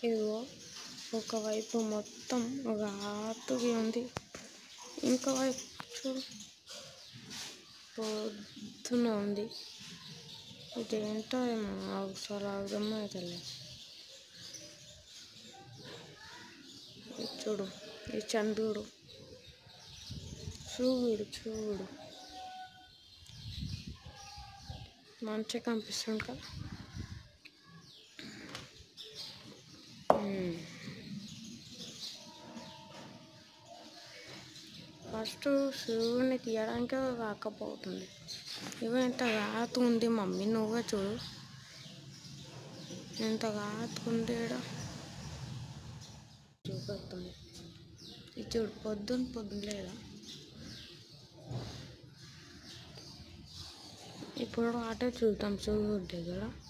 ఇదిగో ఒకవైపు మొత్తం ఘాటుగా ఉంది ఇంకో వైపు చూడు పొద్దున ఉంది ఇదేంటో ఏమో ఒకసారి అర్థమవుతలే ఇది చూడు ఈ చంద్రుడు చూడు చూడు మంచిగా కనిపిస్తుంది కదా ఉమ్. ఫస్ట్ సూర్యుని తీయడానికి రాకపోతుంది ఇవి ఎంత ఘాతు ఉంది మమ్మీ నువ్వే చూడు ఎంత ఘాతు ఉంది ఈడ చూపెడుతుంది ఇది చూడు పొద్దున పొద్దున లేదా ఇప్పుడు అటే చూద్దాం సూర్యుడి దగ్గర